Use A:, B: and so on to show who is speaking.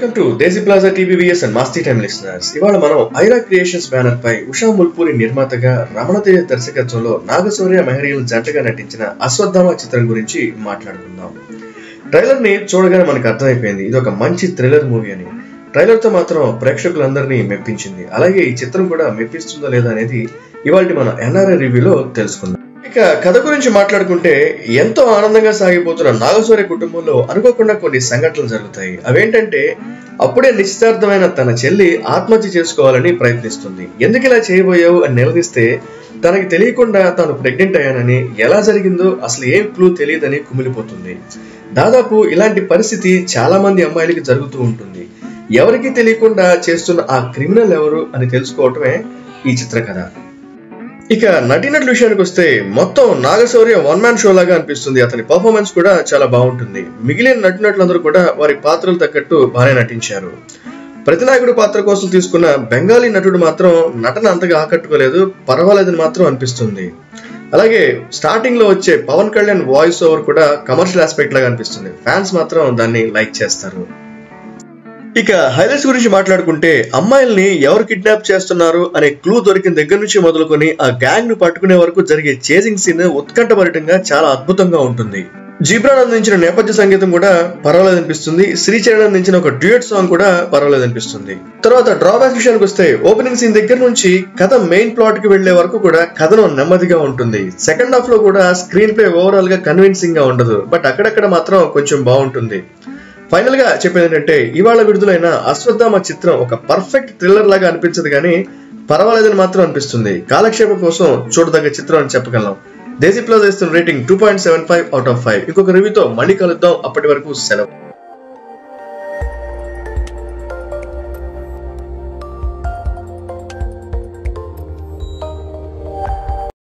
A: welcome to Desi plaza TVVS and Masti time listeners ఇవాళ మనం Aira creations banner పై ఉషా ముల్పూరి నిర్మాతగా రమణతేజ దర్శకత్వంలో నాగశౌర్య మెహరీల్ జంటగా నటించిన అశ్వత్థామ చిత్రం గురించి మాట్లాడుకుందాం ట్రైలర్ ని చూడగానే మనకు అర్థమైపోయింది ఇది ఒక మంచి థ్రిల్లర్ మూవీ అని ట్రైలర్ తో మాత్రం ప్రేక్షకులందరినీ మెప్పించింది అలాగే ఈ చిత్రం కూడా మెప్పిస్తుందో లేదా అనేది ఇవాళ మన ఎన్ఆర్ఐ రివ్యూలో తెలుసుకుందాం ఇక కథ గురించి మాట్లాడుకుంటే ఎంతో ఆనందంగా సాగిపోతున్న నాగశౌర్య కుటుంబంలో అనుకోకుండా కొన్ని సంఘటనలు జరుగుతాయి అవేంటంటే అప్పుడే నిశ్చితార్థమైన తన చెల్లి ఆత్మహత్య చేసుకోవాలని ప్రయత్నిస్తుంది ఎందుకు ఇలా చేయబోయావు అని నిలదీస్తే తనకి తెలియకుండా తాను ప్రెగ్నెంట్ అయ్యానని ఎలా జరిగిందో అసలు ఏం క్లూ తెలియదని కుమిలిపోతుంది దాదాపు ఇలాంటి పరిస్థితి చాలా మంది అమ్మాయిలకి జరుగుతూ ఉంటుంది ఎవరికి తెలియకుండా చేస్తున్న ఆ క్రిమినల్ ఎవరు అని తెలుసుకోవటమే ఈ చిత్రకథ ఇక నటీనటుల విషయానికి వస్తే మొత్తం నాగశౌర్య వన్ మ్యాన్ షో లాగా అనిపిస్తుంది అతని పర్ఫార్మెన్స్ కూడా చాలా బాగుంటుంది మిగిలిన నటినటులందరూ కూడా వారి పాత్రలు తగ్గట్టు బాగానే నటించారు ప్రతినాయకుడు పాత్ర కోసం తీసుకున్న బెంగాలీ నటుడు మాత్రం నటన అంతగా ఆకట్టుకోలేదు పర్వాలేదని మాత్రం అనిపిస్తుంది అలాగే స్టార్టింగ్ లో వచ్చే పవన్ కళ్యాణ్ వాయిస్ ఓవర్ కూడా కమర్షియల్ ఆస్పెక్ట్ లాగా అనిపిస్తుంది ఫ్యాన్స్ మాత్రం దాన్ని లైక్ చేస్తారు ఇక హైలైట్స్ గురించి మాట్లాడుకుంటే అమ్మాయిల్ని ఎవరు కిడ్నాప్ చేస్తున్నారు అనే క్లూ దొరికిన దగ్గర నుంచి మొదలుకొని ఆ గ్యాంగ్ ను పట్టుకునే వరకు జరిగే చేజింగ్ సీన్ ఉత్కంఠభరితంగా చాలా అద్భుతంగా ఉంటుంది జీబ్రాన్ అందించిన నేపథ్య సంగీతం కూడా పర్వాలేదు అనిపిస్తుంది శ్రీచరణ్ అందించిన ఒక డ్యూయట్ సాంగ్ కూడా పర్వాలేదు అనిపిస్తుంది తర్వాత డ్రాబ్యాక్ విషయానికి వస్తే ఓపెనింగ్ సీన్ దగ్గర నుంచి కథ మెయిన్ ప్లాట్ కి వెళ్లే వరకు కూడా కథనం నెమ్మదిగా ఉంటుంది సెకండ్ హాఫ్ లో కూడా స్క్రీన్ ప్లే ఓవరాల్ గా కన్విన్సింగ్ గా ఉండదు బట్ అక్కడక్కడ మాత్రం కొంచెం బాగుంటుంది ఫైనల్ గా చెప్పేది ఏంటంటే ఇవాళ విడుదలైన అశ్వత్థామ చిత్రం ఒక పర్ఫెక్ట్ థ్రిల్లర్ లాగా అనిపించదు కానీ పర్వాలేదని మాత్రం అనిపిస్తుంది కాలక్షేపం కోసం చూడదగ్గ చిత్రం అని చెప్పగలం దేశీ ప్లస్ ఇస్తున్న rating two point seven five out of five ఇంకొక రివ్యూతో మళ్ళీ కలుద్దాం అప్పటి వరకు సెలవు